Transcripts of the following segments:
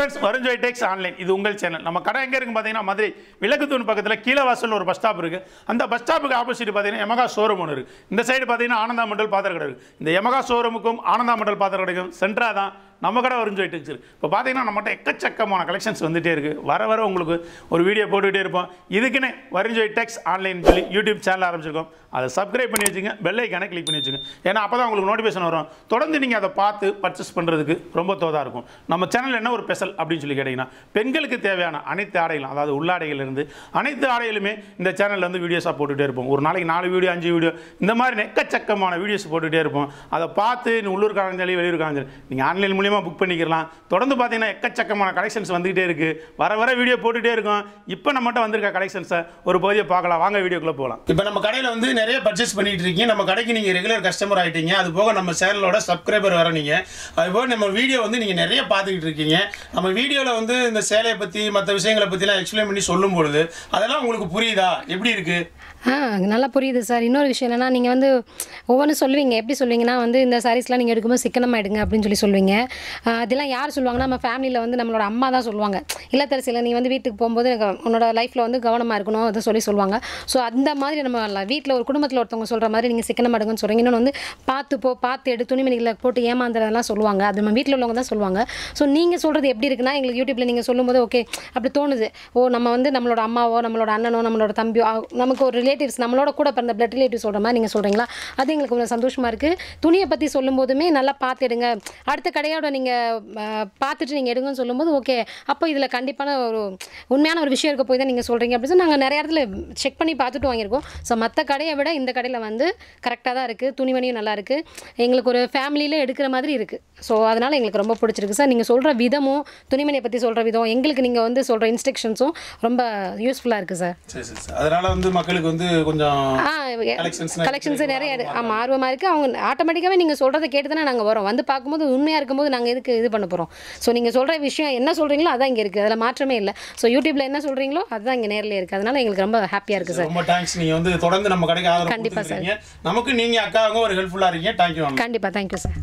Friends வருஞ்சோய் techs online இது உங்கள் channel நம்ம கடை எங்கே இருக்கு பார்த்தீங்கன்னா மதுரை விளக்கு தூண் பக்கத்தில் கீழ வாசல் ஒரு பஸ் ஸ்டாப் இருக்கு அந்த பஸ் ஸ்டாப்புக்கு ஆப்போசிட் பார்த்தீங்கன்னா எமகா ஷோரூம் ஒன்று இருக்கு இந்த சைடு பார்த்தீங்கன்னா ஆனந்தா மண்டல் பாத்திர கடை இருக்கு இந்த எமகா ஷோரூமுக்கும் ஆனந்தா மண்டல் பாத்திர கடைக்கும் சென்ட்ரா தான் நம்ம கடை வருஞ்சோய் டெக்ஸ் இருக்கு இப்போ பார்த்தீங்கன்னா நம்மகிட்ட எக்கச்சக்கமான கலெக்ஷன்ஸ் வந்துட்டே இருக்கு வர வர உங்களுக்கு ஒரு வீடியோ போட்டுக்கிட்டே இருப்போம் இதுக்குன்னு வருஞ்சோய் டெக்ஸ் ஆன்லைன் சொல்லி யூடியூப் சேனல் ஆரம்பிச்சிருக்கோம் அதை சப்ஸ்கிரைப் பண்ணி வச்சுங்க பெல் ஐக்கானை கிளிக் பண்ணி வச்சுங்க ஏன்னா அப்போ தான் உங்களுக்கு நோட்டிஃபிகேஷன் வரும் தொடர்ந்து நீங்கள் அதை பார்த்து பர்ச்சேஸ் பண்ணுறதுக்கு ரொம்ப தோதாக இருக்கும் நம்ம சேனல் என்ன ஒரு ஸ்பெஷல் அப்படின்னு சொல்லி கேட்டிங்கன்னா பெண்களுக்கு தேவையான அனைத்து ஆடைகளும் அதாவது உள்ளாடைகள் இருந்து அனைத்து ஆடைகளுமே இந்த சேனலில் வந்து வீடியோஸாக போட்டுகிட்டே இருப்போம் ஒரு நாளைக்கு நாலு வீடியோ அஞ்சு வீடியோ இந்த மாதிரி எக்கச்சக்கமான வீடியோஸ் போட்டுகிட்டே இருப்போம் அதை பார்த்து நீ உள்ளூர்காரங்க சரி வெளியூர்காரங்க சரி நீங்கள் ஆன்லைன் மூலியமாக புக் பண்ணிக்கலாம் தொடர்ந்து பார்த்தீங்கன்னா எக்கச்சக்கமான கலெக்ஷன்ஸ் வந்துகிட்டே இருக்குது வர வர வீடியோ போட்டுகிட்டே இருக்கும் இப்போ நம்மகிட்ட வந்திருக்க கலெக்ஷன்ஸை ஒரு பகுதியை பார்க்கலாம் வாங்க வீடியோக்குள்ளே போகலாம் இப்போ நம்ம கடையில் வந்து நிறைய பர்ச்சேஸ் பண்ணிட்டு இருக்கீங்க நம்ம கடைக்கு நீங்கள் ரெகுலர் கஸ்டமர் ஆகிட்டீங்க அது போக நம்ம சேனலோட சப்ஸ்கிரைபர் வர நீங்கள் அது போக நம்ம வீடியோ வந்து நீங்கள் நிறைய பார்த்துக்கிட்டு இருக்கீங்க நம்ம வீடியோவில் வந்து இந்த சேலையை பற்றி மற்ற விஷயங்களை பற்றிலாம் எக்ஸ்பிளைன் பண்ணி சொல்லும் பொழுது அதெல்லாம் உங்களுக்கு புரியுதா எப்படி இருக்குது ஆ நல்லா புரியுது சார் இன்னொரு விஷயம் என்னன்னா நீங்கள் வந்து ஒவ்வொன்றும் சொல்லுவீங்க எப்படி சொல்லுவீங்கன்னா வந்து இந்த சாரீஸ்லாம் நீங்கள் எடுக்கும்போது சிக்கனமாக எடுங்க அப்படின்னு சொல்லி சொல்லுவீங்க ஆ, அதெல்லாம் யார் சொல்லுவாங்கன்னா நம்ம ஃபேமிலியில் வந்து நம்மளோட அம்மா தான் சொல்லுவாங்க இல்லத்தரசியில் நீ வந்து வீட்டுக்கு போகும்போது எனக்கு உன்னோட லைஃப்பில் வந்து கவனமாக இருக்கணும் அதை சொல்லி சொல்லுவாங்க ஸோ அந்த மாதிரி நம்ம வீட்டில் ஒரு குடும்பத்தில் ஒருத்தவங்க சொல்கிற மாதிரி நீங்கள் சிக்கனமாக எடுங்கன்னு சொல்கிறீங்க இன்னொன்று வந்து பார்த்து போ பார்த்து எடு துணிமணிகளை போட்டு ஏமாந்துறதெல்லாம் சொல்லுவாங்க அது நம்ம வீட்டில் உள்ளவங்க தான் சொல்லுவாங்க ஸோ நீங்கள் சொல்கிறது எப்படி இருக்குன்னா எங்களுக்கு யூடியூப்பில் நீங்கள் சொல்லும்போது ஓகே அப்படி தோணுது ஓ நம்ம வந்து நம்மளோட அம்மாவோ நம்மளோட அண்ணனோ நம்மளோட தம்பியோ அ- நமக்கு ஒரு ரிலேட்டிவ்ஸ் நம்மளோட கூட பிறந்த பிளட் ரிலேட்டிவ் சொல்கிற மாதிரி நீங்கள் சொல்கிறீங்களா அது எங்களுக்கு கொஞ்சம் சந்தோஷமாக இருக்குது துணியை பற்றி சொல்லும்போதுமே நல்லா பார்த்து எடுங்க அடுத்த கடையோட நீங்கள் பார்த்துட்டு நீங்கள் எடுங்கன்னு சொல்லும்போது ஓகே அப்போ இதில் கண்டிப்பான ஒரு உண்மையான ஒரு விஷயம் இருக்க போய் தான் நீங்கள் சொல்கிறீங்க அப்படின்னு சொல்லி நாங்கள் நிறைய இடத்துல செக் பண்ணி பார்த்துட்டு வாங்கியிருக்கோம் ஸோ மற்ற கடையை விட இந்த கடையில் வந்து கரெக்டாக தான் இருக்குது துணிமணியும் நல்லா இருக்குது எங்களுக்கு ஒரு ஃபேமிலியில் எடுக்கிற மாதிரி இருக்குது ஸோ அதனால் எங்களுக்கு ரொம்ப பிடிச்சிருக்கு சார் நீங்கள் சொல்கிற விதமும் துணிமணியை பற்றி சொல்கிற விதம் எங்களுக்கு நீங்கள் வந்து சொல்கிற இன்ஸ்ட்ரக்ஷன்ஸும் ரொம்ப யூஸ்ஃபுல்லாக இருக்குது சார் சரி சரி சரி அதனால் வந்து மக்களுக்கு வந்து கொஞ்சம் ஆ Collections கலெக்ஷன்ஸ் நிறைய இருக்கு. ஆமா ஆர்வமாக இருக்குது அவங்க ஆட்டோமேட்டிக்காகவே நீங்கள் சொல்கிறத கேட்டு தானே நாங்கள் வரோம் வந்து பார்க்கும்போது உண்மையாக இருக்கும்போது நாங்கள் எதுக்கு இது பண்ண போகிறோம் ஸோ நீங்கள் சொல்கிற விஷயம் என்ன சொல்கிறீங்களோ அதான் இங்கே இருக்குது அதில் மாற்றமே இல்லை ஸோ யூடியூப்பில் என்ன சொல்கிறீங்களோ அதுதான் இங்கே நேரில் இருக்குது அதனால் எங்களுக்கு ரொம்ப ஹாப்பியாக இருக்குது சார் ரொம்ப தேங்க்ஸ் நீங்கள் வந்து தொடர்ந்து நம்ம கடைக்கு ஆதரவு கண்டிப்பா சார். கொடுத்துருக்கீங்க நமக்கு நீங்கள் அக்காவுங்க ஒரு ஹெல்ப்ஃபுல்லாக இருக்கீங்க தேங்க்யூ மேம் கண்டிப்பாக தேங்க்யூ சார்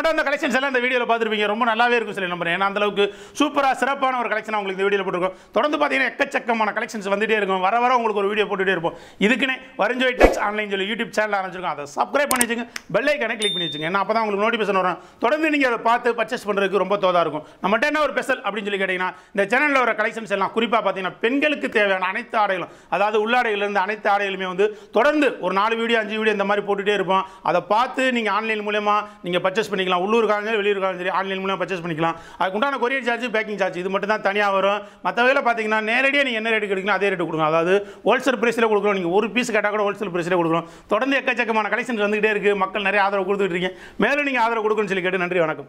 நீங்களும் அந்த கலெக்ஷன்ஸ் எல்லாம் இந்த வீடியோவில் பார்த்துருப்பீங்க ரொம்ப நல்லாவே இருக்கும் சொல்லி நம்புறேன் ஏன்னா அந்த அளவுக்கு சூப்பராக சிறப்பான ஒரு கலெக்ஷன் உங்களுக்கு இந்த வீடியோவில் போட்டுருக்கோம் தொடர்ந்து பார்த்தீங்கன்னா எக்கச்சக்கமான கலெக்ஷன்ஸ் வந்துட்டே இருக்கும் வர வர உங்களுக்கு ஒரு வீடியோ போட்டுட்டே இருப்போம் இதுக்குன்னே வரிஞ்சோய் டெக்ஸ் ஆன்லைன் சொல்லி யூடியூப் சேனல் ஆரம்பிச்சிருக்கோம் அதை சப்ஸ்கிரைப் பண்ணி வச்சுங்க பெல் ஐக்கானே கிளிக் பண்ணி வச்சுங்க ஏன்னா அப்போ தான் உங்களுக்கு நோட்டிஃபிகேஷன் வரும் தொடர்ந்து நீங்கள் அதை பார்த்து பர்ச்சேஸ் பண்ணுறதுக்கு ரொம்ப தோதா இருக்கும் நம்மகிட்ட என்ன ஒரு ஸ்பெஷல் அப்படின்னு சொல்லி கேட்டிங்கன்னா இந்த சேனலில் வர கலெக்ஷன்ஸ் எல்லாம் குறிப்பாக பார்த்தீங்கன்னா பெண்களுக்கு தேவையான அனைத்து ஆடைகளும் அதாவது உள்ளாடைகள்லேருந்து அனைத்து ஆடைகளுமே வந்து தொடர்ந்து ஒரு நாலு வீடியோ அஞ்சு வீடியோ இந்த மாதிரி போட்டுகிட்டே இருப்போம் அதை பார்த்து நீங்கள் ஆன்லைன் மூலயமா நீங்கள் பர்ச்சேஸ் பண்ணிக்கலாம் உள்ளூருக்காக சரி வெளியூருக்காக சரி ஆன்லைன் மூலமாக பர்ச்சேஸ் பண்ணிக்கலாம் அதுக்கு உண்டான கொரியர் சார்ஜ் பேக்கிங் சார்ஜ் இது மட்டும் தான் தனியாக வரும் மற்ற வகையில் பார்த்தீங்கன்னா நேரடியாக நீங்கள் என்ன ரேட்டு கிடைக்கலாம் அதே ரேட்டு கொடுங்க அதாவது ஹோல்சேல் ப்ரைஸில் கொடுக்குறோம் நீங்கள் ஒரு பீஸ் கேட்டால் கூட ஹோல்சேல் ப்ரைஸில் கொடுக்குறோம் தொடர்ந்து எக்கச்சக்கமான கலெக்ஷன்ஸ் வந்துகிட்டே இருக்குது மக்கள் நிறைய ஆதரவு கொடுத்துட்டு இருக்கீங்க மேலும் நீங்கள் ஆதரவு கொடுக்கணும்னு சொல்லி கேட்டு நன்றி வணக்கம்